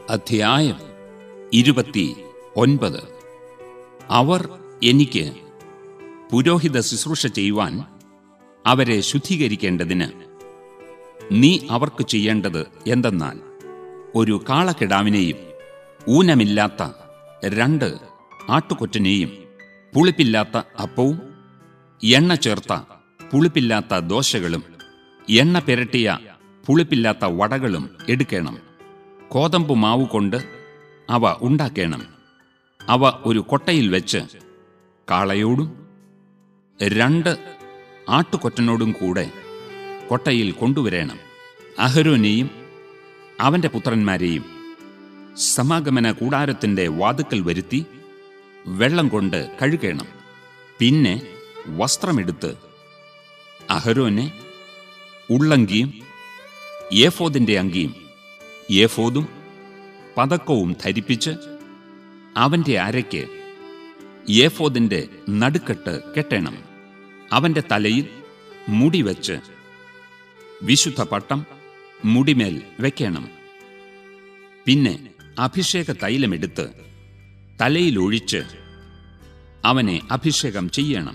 അധ്യായം ഇരുപത്തി ഒൻപത് അവർ എനിക്ക് പുരോഹിത ശുശ്രൂഷ ചെയ്യുവാൻ അവരെ ശുദ്ധീകരിക്കേണ്ടതിന് നീ അവർക്ക് ചെയ്യേണ്ടത് എന്തെന്നാൽ ഒരു കാളക്കിടാവിനെയും ഊനമില്ലാത്ത രണ്ട് ആട്ടുകൊറ്റനെയും പുളിപ്പില്ലാത്ത അപ്പവും എണ്ണ ചേർത്ത പുളിപ്പില്ലാത്ത ദോശകളും എണ്ണ പെരട്ടിയ പുളിപ്പില്ലാത്ത വടകളും എടുക്കണം കോതമ്പ് മാവ് കൊണ്ട് അവ ഉണ്ടാക്കണം അവ ഒരു കൊട്ടയിൽ വെച്ച് കാളയോടും രണ്ട് ആട്ടുകൊറ്റനോടും കൂടെ കൊട്ടയിൽ കൊണ്ടുവരണം അഹരോനെയും അവന്റെ പുത്രന്മാരെയും സമാഗമന കൂടാരത്തിന്റെ വാതുക്കൽ വരുത്തി വെള്ളം കൊണ്ട് കഴുകണം പിന്നെ വസ്ത്രമെടുത്ത് അഹരോനെ ഉള്ളങ്കിയും ഏഫോദിന്റെ അങ്കിയും ഏഫോദും പതക്കവും ധരിപ്പിച്ച് അവന്റെ അരയ്ക്ക് ഏഫോദിന്റെ നടുക്കെട്ട് കെട്ടണം അവന്റെ തലയിൽ മുടി വച്ച് വിശുദ്ധ പട്ടം മുടിമേൽ വെക്കണം പിന്നെ അഭിഷേക തൈലമെടുത്ത് തലയിൽ ഒഴിച്ച് അവനെ അഭിഷേകം ചെയ്യണം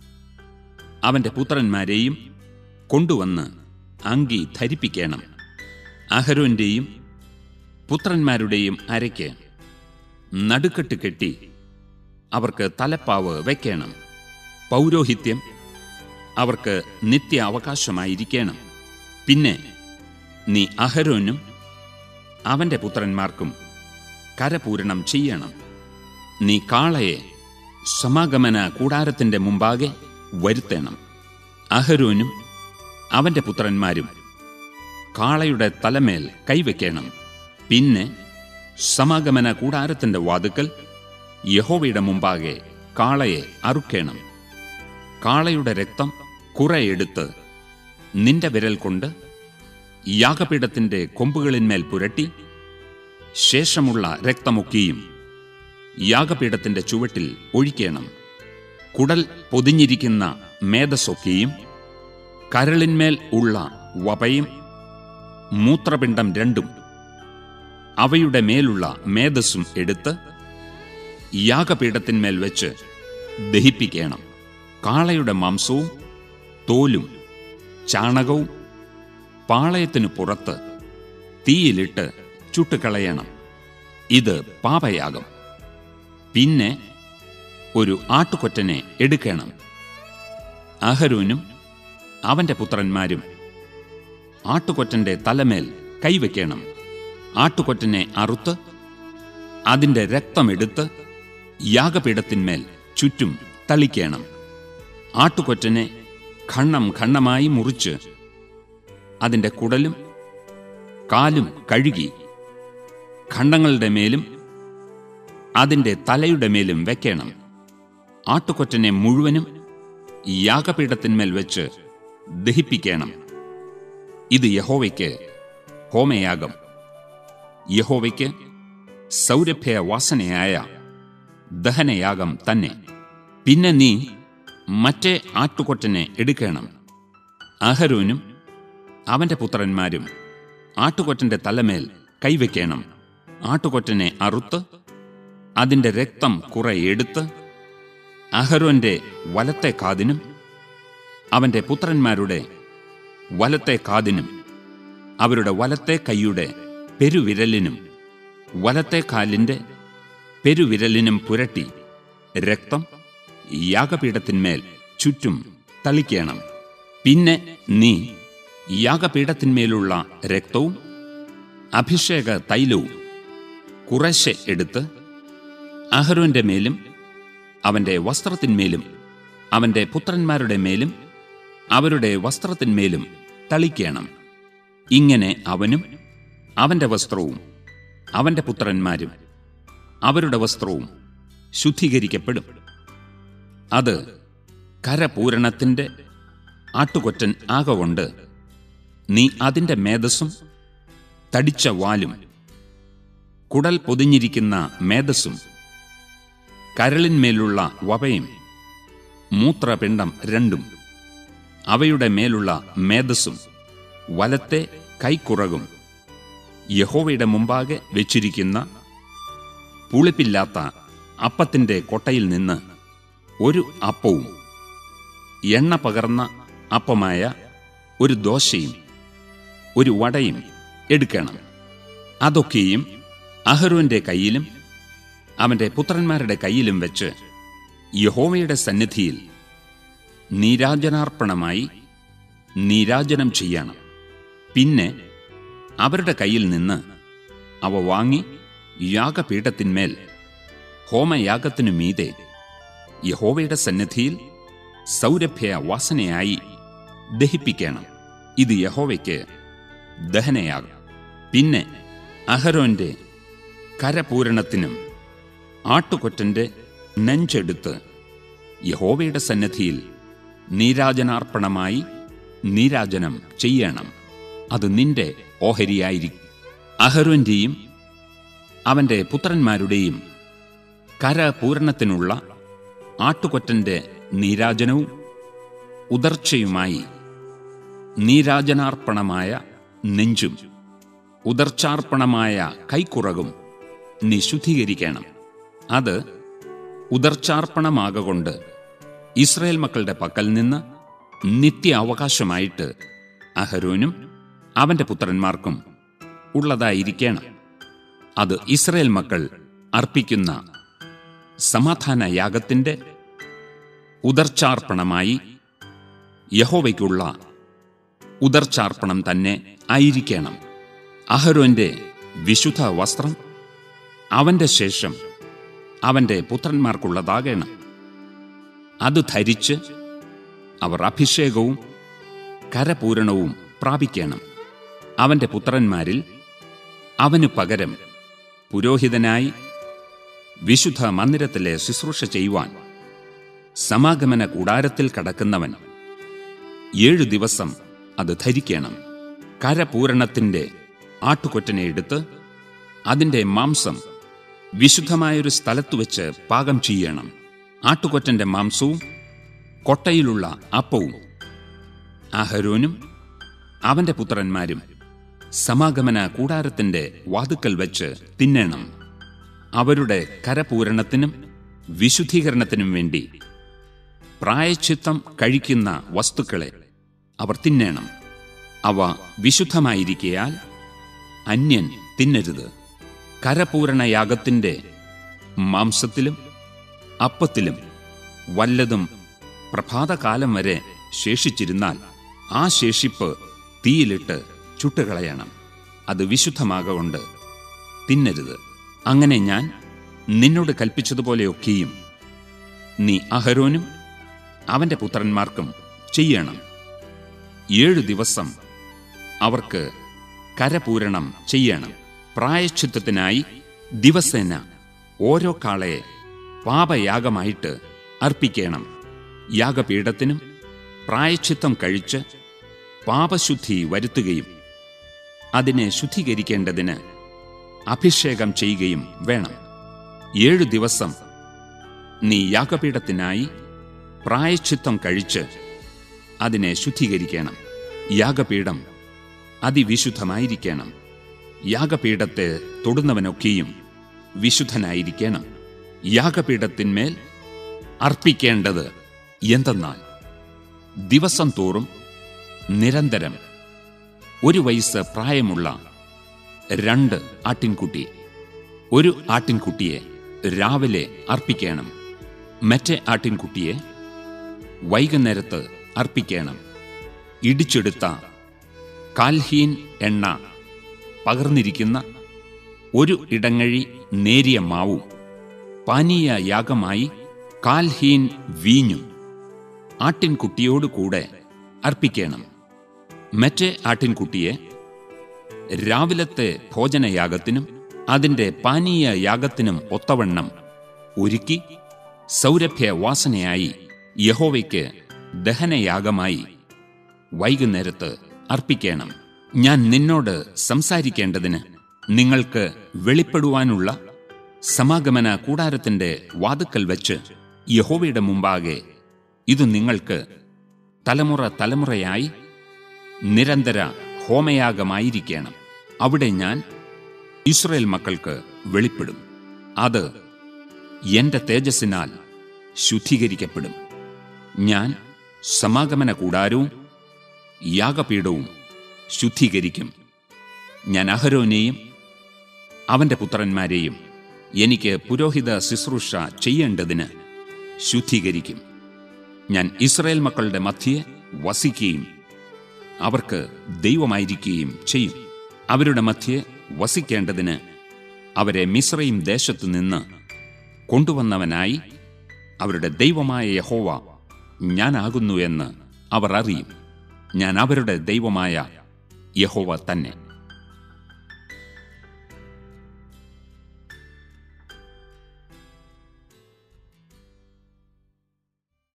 അവന്റെ പുത്രന്മാരെയും കൊണ്ടുവന്ന് അങ്കി ധരിപ്പിക്കണം അഹരോന്റെയും പുത്രന്മാരുടെയും അരയ്ക്ക് നടുക്കെട്ട് കെട്ടി അവർക്ക് തലപ്പാവ് വയ്ക്കണം പൗരോഹിത്യം അവർക്ക് നിത്യ അവകാശമായിരിക്കണം പിന്നെ നീ അഹരോനും അവന്റെ പുത്രന്മാർക്കും കരപൂരണം ചെയ്യണം നീ കാളയെ സമാഗമന കൂടാരത്തിന്റെ മുമ്പാകെ വരുത്തണം അഹരോനും അവന്റെ പുത്രന്മാരും കാളയുടെ തലമേൽ കൈവയ്ക്കണം പിന്നെ സമാഗമന കൂടാരത്തിന്റെ വാതുക്കൽ യഹോവയുടെ മുമ്പാകെ കാളയെ അറുക്കണം കാളയുടെ രക്തം കുറെ എടുത്ത് നിന്റെ വിരൽ കൊണ്ട് യാഗപീഠത്തിന്റെ കൊമ്പുകളിന്മേൽ പുരട്ടി ശേഷമുള്ള രക്തമൊക്കെയും യാഗപീഠത്തിന്റെ ചുവട്ടിൽ ഒഴിക്കണം കുടൽ പൊതിഞ്ഞിരിക്കുന്ന മേധസ്സൊക്കെയും കരളിന്മേൽ ഉള്ള വപയും മൂത്രപിണ്ഡം രണ്ടും അവയുടെ മേലുള്ള മേധസ്സും എടുത്ത് യാഗപീഠത്തിന്മേൽ വെച്ച് ദഹിപ്പിക്കണം കാളയുടെ മാംസവും തോലും ചാണകവും പാളയത്തിനു പുറത്ത് തീയിലിട്ട് ചുട്ടുകളയണം ഇത് പാപയാഗം പിന്നെ ഒരു ആട്ടുകൊറ്റനെ എടുക്കണം അഹരോനും അവന്റെ പുത്രന്മാരും ആട്ടുകൊറ്റന്റെ തലമേൽ കൈവയ്ക്കണം ആട്ടുകൊറ്റനെ അറുത്ത് അതിന്റെ രക്തമെടുത്ത് യാഗപീഠത്തിന്മേൽ ചുറ്റും തളിക്കണം ആട്ടുകൊറ്റനെ ഖണ്ണം ഖണ്ണമായി മുറിച്ച് അതിന്റെ കുടലും കാലും കഴുകി ഖണ്ഡങ്ങളുടെ മേലും അതിന്റെ തലയുടെ മേലും വെക്കണം ആട്ടുകൊറ്റനെ മുഴുവനും യാഗപീഠത്തിന്മേൽ വെച്ച് ദഹിപ്പിക്കണം ഇത് യഹോവയ്ക്ക് ഹോമയാഗം യഹോവയ്ക്ക് സൗരഭ്യ വാസനയായ ദഹനയാഗം തന്നെ പിന്നെ നീ മറ്റേ ആട്ടുകൊറ്റനെ എടുക്കണം അഹരോനും അവന്റെ പുത്രന്മാരും ആട്ടുകൊറ്റന്റെ തലമേൽ കൈവയ്ക്കണം ആട്ടുകൊറ്റനെ അറുത്ത് അതിന്റെ രക്തം കുറെ എടുത്ത് അഹരോന്റെ വലത്തെ കാതിനും അവന്റെ പുത്രന്മാരുടെ വലത്തെ കാതിനും അവരുടെ വലത്തെ കൈയുടെ പെരുവിരലിനും വലത്തെ കാലിന്റെ പെരുവിരലിനും പുരട്ടി രക്തം യാഗപീഠത്തിന്മേൽ ചുറ്റും തളിക്കണം പിന്നെ നീ യാഗപീഠത്തിന്മേലുള്ള രക്തവും അഭിഷേക തൈലവും കുറശെ എടുത്ത് അഹരോന്റെ മേലും അവന്റെ വസ്ത്രത്തിന്മേലും അവന്റെ പുത്രന്മാരുടെ മേലും അവരുടെ വസ്ത്രത്തിന്മേലും തളിക്കണം ഇങ്ങനെ അവനും അവന്റെ വസ്ത്രവും അവന്റെ പുത്രന്മാരും അവരുടെ വസ്ത്രവും ശുദ്ധീകരിക്കപ്പെടും അത് കരപൂരണത്തിന്റെ ആട്ടുകൊറ്റൻ ആകൊണ്ട് നീ അതിന്റെ മേധസ്സും തടിച്ച വാലും കുടൽ പൊതിഞ്ഞിരിക്കുന്ന മേധസ്സും കരളിന്മേലുള്ള വപയും മൂത്രപിണ്ഡം രണ്ടും അവയുടെ മേലുള്ള മേധസ്സും വലത്തെ കൈക്കുറകും യഹോവയുടെ മുമ്പാകെ വെച്ചിരിക്കുന്ന പുളിപ്പില്ലാത്ത അപ്പത്തിന്റെ കൊട്ടയിൽ നിന്ന് ഒരു അപ്പവും എണ്ണ പകർന്ന അപ്പമായ ഒരു ദോശയും ഒരു വടയും എടുക്കണം അതൊക്കെയും അഹരോന്റെ കയ്യിലും അവന്റെ പുത്രന്മാരുടെ കയ്യിലും വെച്ച് യഹോവയുടെ സന്നിധിയിൽ നീരാജനാർപ്പണമായി നീരാജനം ചെയ്യണം പിന്നെ അവരുടെ കയ്യിൽ നിന്ന് അവ വാങ്ങി യാഗപീഠത്തിന്മേൽ ഹോമയാഗത്തിനു മീതെ യഹോവയുടെ സന്നിധിയിൽ സൗരഭ്യ വാസനയായി ദഹിപ്പിക്കണം ഇത് യഹോവയ്ക്ക് ദഹനയാകും പിന്നെ അഹരോന്റെ കരപൂരണത്തിനും ആട്ടുകൊറ്റന്റെ നെഞ്ചെടുത്ത് യഹോവയുടെ സന്നിധിയിൽ നീരാജനാർപ്പണമായി നീരാജനം ചെയ്യണം അത് നിന്റെ ഓഹരിയായിരിക്കും അഹരോന്റെയും അവന്റെ പുത്രന്മാരുടെയും കരപൂരണത്തിനുള്ള ആട്ടുകൊറ്റന്റെ നീരാജനവും ഉദർച്ചയുമായി നീരാജനാർപ്പണമായ നെഞ്ചും ഉദർച്ചാർപ്പണമായ കൈക്കുറകും നീ ശുദ്ധീകരിക്കണം അത് ഉദർച്ചാർപ്പണമാകൊണ്ട് ഇസ്രായേൽ മക്കളുടെ പക്കൽ നിന്ന് നിത്യ അവകാശമായിട്ട് അഹരോനും അവന്റെ പുത്രന്മാർക്കും ഉള്ളതായിരിക്കണം അത് ഇസ്രായേൽ മക്കൾ അർപ്പിക്കുന്ന സമാധാന യാഗത്തിന്റെ ഉദർച്ചാർപ്പണമായി യഹോവയ്ക്കുള്ള ഉദർച്ചാർപ്പണം തന്നെ ആയിരിക്കണം അഹരോന്റെ വിശുദ്ധ വസ്ത്രം അവന്റെ ശേഷം അവന്റെ പുത്രന്മാർക്കുള്ളതാകണം അത് ധരിച്ച് അവർ അഭിഷേകവും കരപൂരണവും പ്രാപിക്കണം അവന്റെ പുത്രന്മാരിൽ അവനു പകരം പുരോഹിതനായി വിശുദ്ധ മന്ദിരത്തിലെ ശുശ്രൂഷ ചെയ്യുവാൻ സമാഗമന കൂടാരത്തിൽ കടക്കുന്നവൻ ഏഴു ദിവസം അത് ധരിക്കണം കരപൂരണത്തിന്റെ ആട്ടുകൊറ്റനെ എടുത്ത് അതിന്റെ മാംസം വിശുദ്ധമായൊരു സ്ഥലത്തു വെച്ച് പാകം ചെയ്യണം ആട്ടുകൊറ്റന്റെ മാംസവും കൊട്ടയിലുള്ള അപ്പവും അഹരോനും അവന്റെ പുത്രന്മാരും സമാഗമന കൂടാരത്തിന്റെ വാതുക്കൽ വെച്ച് തിന്നണം അവരുടെ കരപൂരണത്തിനും വിശുദ്ധീകരണത്തിനും വേണ്ടി പ്രായച്ചിത്തം കഴിക്കുന്ന വസ്തുക്കളെ അവർ തിന്നണം അവ വിശുദ്ധമായിരിക്കയാൽ അന്യൻ തിന്നരുത് കരപൂരണയാഗത്തിന്റെ മാംസത്തിലും അപ്പത്തിലും വല്ലതും പ്രഭാതകാലം വരെ ശേഷിച്ചിരുന്നാൽ ആ ശേഷിപ്പ് തീയിലിട്ട് ചുട്ടുകളയണം അത് വിശുദ്ധമാകൊണ്ട് തിന്നരുത് അങ്ങനെ ഞാൻ നിന്നോട് കൽപ്പിച്ചതുപോലെയൊക്കെയും നീ അഹരോനും അവന്റെ പുത്രന്മാർക്കും ചെയ്യണം ഏഴു ദിവസം അവർക്ക് കരപൂരണം ചെയ്യണം പ്രായശ്ചിത്തത്തിനായി ദിവസേന ഓരോ കാളയെ പാപയാഗമായിട്ട് അർപ്പിക്കണം യാഗപീഠത്തിനും പ്രായശ്ചിത്തം കഴിച്ച് പാപശുദ്ധി വരുത്തുകയും അതിനെ ശുദ്ധീകരിക്കേണ്ടതിന് അഭിഷേകം ചെയ്യുകയും വേണം ഏഴു ദിവസം നീ യാഗപീഠത്തിനായി പ്രായശ്ചിത്തം കഴിച്ച് അതിനെ ശുദ്ധീകരിക്കണം യാഗപീഠം അതിവിശുദ്ധമായിരിക്കണം യാഗപീഠത്തെ തൊടുന്നവനൊക്കെയും വിശുദ്ധനായിരിക്കണം യാഗപീഠത്തിന്മേൽ അർപ്പിക്കേണ്ടത് എന്തെന്നാൽ ദിവസം തോറും നിരന്തരം ഒരു വയസ്സ് പ്രായമുള്ള രണ്ട് ആട്ടിൻകുട്ടി ഒരു ആട്ടിൻകുട്ടിയെ രാവിലെ അർപ്പിക്കണം മറ്റേ ആട്ടിൻകുട്ടിയെ വൈകുന്നേരത്ത് അർപ്പിക്കണം ഇടിച്ചെടുത്ത കാൽഹീൻ എണ്ണ പകർന്നിരിക്കുന്ന ഒരു ഇടങ്ങഴി നേരിയ മാവും പാനീയ യാഗമായി കാൽഹീൻ വീഞ്ഞും ആട്ടിൻകുട്ടിയോടുകൂടെ അർപ്പിക്കണം മറ്റേ ആട്ടിൻകുട്ടിയെ രാവിലത്തെ ഭോജനയാഗത്തിനും അതിന്റെ പാനീയ യാഗത്തിനും ഒത്തവണ്ണം ഒരുക്കി സൗരഭ്യ വാസനയായി യഹോവയ്ക്ക് ദഹനയാഗമായി വൈകുന്നേരത്ത് അർപ്പിക്കണം ഞാൻ നിന്നോട് സംസാരിക്കേണ്ടതിന് നിങ്ങൾക്ക് വെളിപ്പെടുവാനുള്ള സമാഗമന കൂടാരത്തിന്റെ വാതുക്കൽ വെച്ച് യഹോവയുടെ മുമ്പാകെ ഇത് നിങ്ങൾക്ക് തലമുറ തലമുറയായി നിരന്തര ഹോമയാഗമായിരിക്കണം അവിടെ ഞാൻ ഇസ്രയേൽ മക്കൾക്ക് വെളിപ്പെടും അത് എന്റെ തേജസ്സിനാൽ ശുദ്ധീകരിക്കപ്പെടും ഞാൻ സമാഗമന കൂടാരവും യാഗപീഠവും ശുദ്ധീകരിക്കും ഞാൻ അഹരോനെയും അവന്റെ പുത്രന്മാരെയും എനിക്ക് പുരോഹിത ശുശ്രൂഷ ചെയ്യേണ്ടതിന് ശുദ്ധീകരിക്കും ഞാൻ ഇസ്രായേൽ മക്കളുടെ മധ്യേ വസിക്കുകയും അവർക്ക് ദൈവമായിരിക്കുകയും ചെയ്യും അവരുടെ മധ്യേ വസിക്കേണ്ടതിന് അവരെ മിശ്രയും ദേശത്തു നിന്ന് കൊണ്ടുവന്നവനായി അവരുടെ ദൈവമായ യഹോവ ഞാനാകുന്നു എന്ന് അവർ അറിയും ഞാൻ അവരുടെ ദൈവമായ യഹോവ തന്നെ